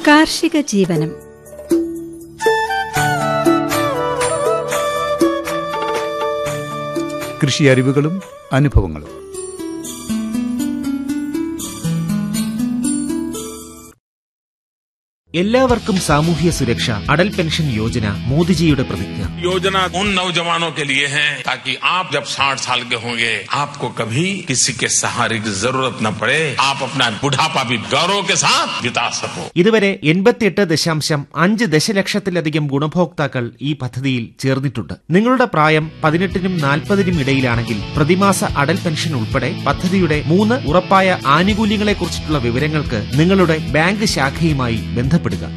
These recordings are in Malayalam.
കാർഷിക ജീവനം കൃഷി അറിവുകളും അനുഭവങ്ങളും എല്ലാവർക്കും സാമൂഹ്യ സുരക്ഷ അടൽ പെൻഷൻ യോജന മോദിജിയുടെ പ്രതിജ്ഞ योजना उन नौजवानों के लिए है ताकि आप जब 60 साल के होंगे आपको कभी किसी के सहारे की जरूरत न पड़े आप अपना बुढ़ापा भी गौरव के साथ बिता सको ഇതുവരെ എൺപത്തിയെട്ട് ദശാംശം അഞ്ച് ദശലക്ഷത്തിലധികം ഗുണഭോക്താക്കൾ ഈ പദ്ധതിയിൽ ചേർന്നിട്ടുണ്ട് നിങ്ങളുടെ പ്രായം പതിനെട്ടിനും നാൽപ്പതിനും ഇടയിലാണെങ്കിൽ പ്രതിമാസ അടൽ പെൻഷൻ ഉൾപ്പെടെ പദ്ധതിയുടെ മൂന്ന് ഉറപ്പായ ആനുകൂല്യങ്ങളെക്കുറിച്ചിട്ടുള്ള വിവരങ്ങൾക്ക് നിങ്ങളുടെ ബാങ്ക് ശാഖയുമായി ബന്ധപ്പെടുക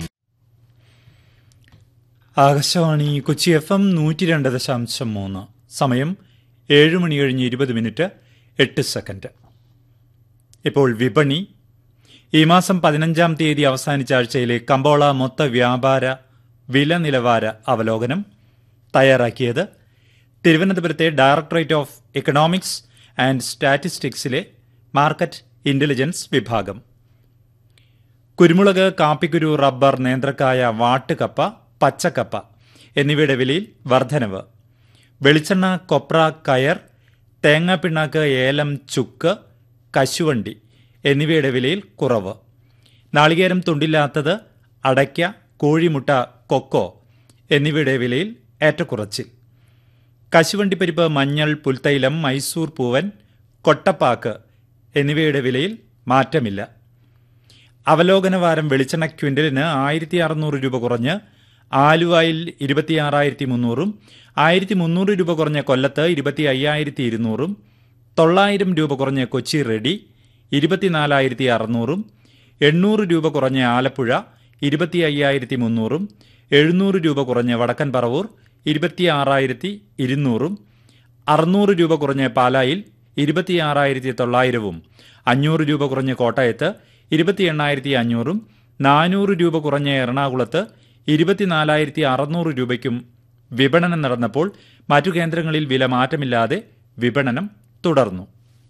ആകാശവാണി കൊച്ചി എഫ് എം നൂറ്റി രണ്ട് ദശാംശം മൂന്ന് സമയം ഏഴ് മണി കഴിഞ്ഞ് ഇരുപത് മിനിറ്റ് എട്ട് സെക്കൻഡ് ഇപ്പോൾ വിപണി ഈ മാസം പതിനഞ്ചാം തീയതി അവസാനിച്ച ആഴ്ചയിലെ കമ്പോള മൊത്ത വ്യാപാര വില നിലവാര അവലോകനം തയ്യാറാക്കിയത് തിരുവനന്തപുരത്തെ ഡയറക്ടറേറ്റ് ഓഫ് എക്കണോമിക്സ് ആൻഡ് സ്റ്റാറ്റിസ്റ്റിക്സിലെ മാർക്കറ്റ് ഇന്റലിജൻസ് വിഭാഗം കുരുമുളക് കാപ്പിക്കുരു റബ്ബർ നേന്ത്രക്കായ വാട്ടുകപ്പ പച്ചക്കപ്പ എന്നിവയുടെ വിലയിൽ വർധനവ് വെളിച്ചെണ്ണ കൊപ്ര കയർ തേങ്ങാപ്പിണ്ണാക്ക് ഏലം ചുക്ക് കശുവണ്ടി എന്നിവയുടെ വിലയിൽ കുറവ് നാളികേരം തുണ്ടില്ലാത്തത് അടയ്ക്ക കോഴിമുട്ട കൊക്കോ എന്നിവയുടെ വിലയിൽ ഏറ്റക്കുറച്ചിൽ കശുവണ്ടിപ്പരിപ്പ് മഞ്ഞൾ പുൽത്തൈലം മൈസൂർ പൂവൻ കൊട്ടപ്പാക്ക് എന്നിവയുടെ വിലയിൽ മാറ്റമില്ല അവലോകന വാരം വെളിച്ചെണ്ണ ക്വിൻ്റലിന് ആയിരത്തി അറുന്നൂറ് രൂപ കുറഞ്ഞ് ആലുവായിൽ ഇരുപത്തിയാറായിരത്തി മുന്നൂറും ആയിരത്തി മുന്നൂറ് രൂപ കുറഞ്ഞ കൊല്ലത്ത് ഇരുപത്തി അയ്യായിരത്തി ഇരുന്നൂറും തൊള്ളായിരം രൂപ കുറഞ്ഞ കൊച്ചി റെഡി ഇരുപത്തിനാലായിരത്തി അറുന്നൂറും എണ്ണൂറ് രൂപ കുറഞ്ഞ ആലപ്പുഴ ഇരുപത്തി അയ്യായിരത്തി മുന്നൂറും എഴുന്നൂറ് രൂപ കുറഞ്ഞ വടക്കൻ പറവൂർ ഇരുപത്തി ആറായിരത്തി ഇരുന്നൂറും അറുന്നൂറ് രൂപ കുറഞ്ഞ പാലായിൽ ഇരുപത്തിയാറായിരത്തി തൊള്ളായിരവും അഞ്ഞൂറ് രൂപ കുറഞ്ഞ കോട്ടയത്ത് ഇരുപത്തി എണ്ണായിരത്തി അഞ്ഞൂറും നാനൂറ് രൂപ കുറഞ്ഞ എറണാകുളത്ത് ഇരുപത്തിനാലായിരത്തി അറുന്നൂറ് രൂപയ്ക്കും വിപണനം നടന്നപ്പോൾ മറ്റു കേന്ദ്രങ്ങളിൽ വില മാറ്റമില്ലാതെ വിപണനം തുടർന്നു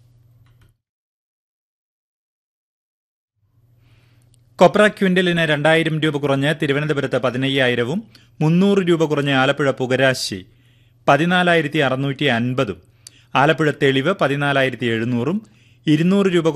കൊപ്ര ക്വിൻ്റലിന് രണ്ടായിരം രൂപ കുറഞ്ഞ് തിരുവനന്തപുരത്ത് പതിനയ്യായിരവും മുന്നൂറ് രൂപ കുറഞ്ഞ് ആലപ്പുഴ പുകരാശി പതിനാലായിരത്തി അറുന്നൂറ്റി അൻപതും ആലപ്പുഴ തെളിവ് പതിനാലായിരത്തി എഴുന്നൂറും ഇരുന്നൂറ് രൂപ